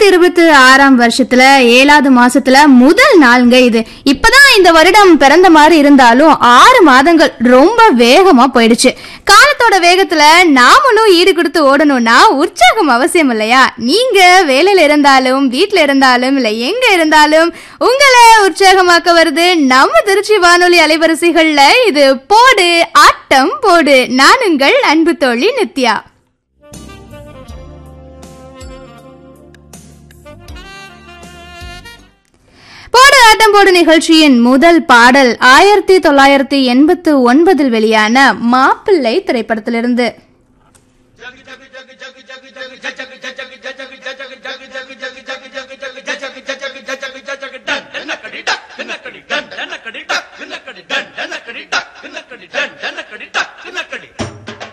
ரெண்டாயிரத்தி இருபத்தி ஆறாம் வருஷத்துல ஏழாவது மாசத்துல முதல் நாளுங்க இது இப்பதான் இந்த வருடம் பிறந்த மாதிரி இருந்தாலும் ஆறு மாதங்கள் ரொம்ப வேகமா போயிடுச்சு காலத்தோட வேகத்துல நாமளும் ஈடு கொடுத்து ஓடணும்னா உற்சாகம் அவசியம் இல்லையா நீங்க வேலையில இருந்தாலும் வீட்ல இருந்தாலும் இல்ல எங்க இருந்தாலும் உங்களை உற்சாகமாக்க வருது நம்ம திருச்சி வானொலி அலைவரிசைகள்ல இது போடு ஆட்டம் போடு நான் உங்கள் அன்பு தோழி நித்யா போடு ஆட்டம் போடு நிகழ்ச்சியின் முதல் பாடல் ஆயிரத்தி தொள்ளாயிரத்தி எண்பத்து ஒன்பதில் வெளியான மாப்பிள்ளை திரைப்படத்திலிருந்து ஜகு ஜகு